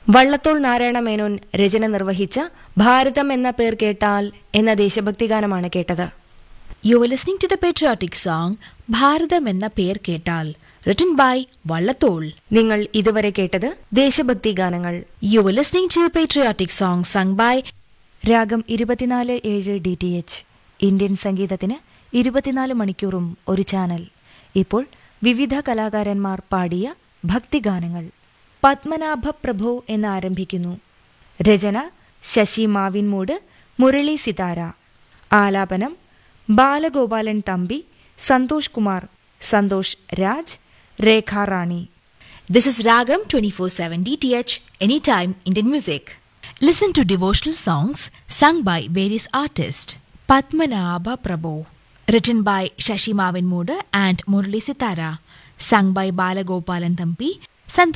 വള്ളത്തോൾ നാരായണ മേനോൻ രചന നിർവഹിച്ച ഭാരതം എന്ന പേർ കേട്ടാൽ എന്ന ദേശഭക്തി ഗാനമാണ് കേട്ടത് You were listening to the patriotic song Bharadam enna per ketal, written by Vallatol. നിങ്ങൾ ഇതുവരെ കേട്ടത് ദേശഭക്തി ഗാനങ്ങൾ You were listening to a patriotic song sung by രാഗം ഇരുപത്തിനാല് ഏഴ് ഡി ടി എച്ച് ഇന്ത്യൻ സംഗീതത്തിന് ഇരുപത്തിനാല് മണിക്കൂറും ഒരു ചാനൽ ഇപ്പോൾ വിവിധ കലാകാരന്മാർ പാടിയ ഭക്തിഗാനങ്ങൾ പത്മനാഭ പ്രഭോ എന്ന് ആരംഭിക്കുന്നു രചന ശശി മാവിൻമൂട് മുരളി സിതാര ആലാപനം ബാലഗോപാലൻ തമ്പി സന്തോഷ് കുമാർ സന്തോഷ് രാജ് രേഖ റാണി This is Ragam 24/7 DTH Anytime Indian Music. Listen to devotional songs sung by various artists. Padmanabha Prabhu, written by Shashi Mavinmood and Murali Sitara, sung by Balagopalan Thampi, Santosh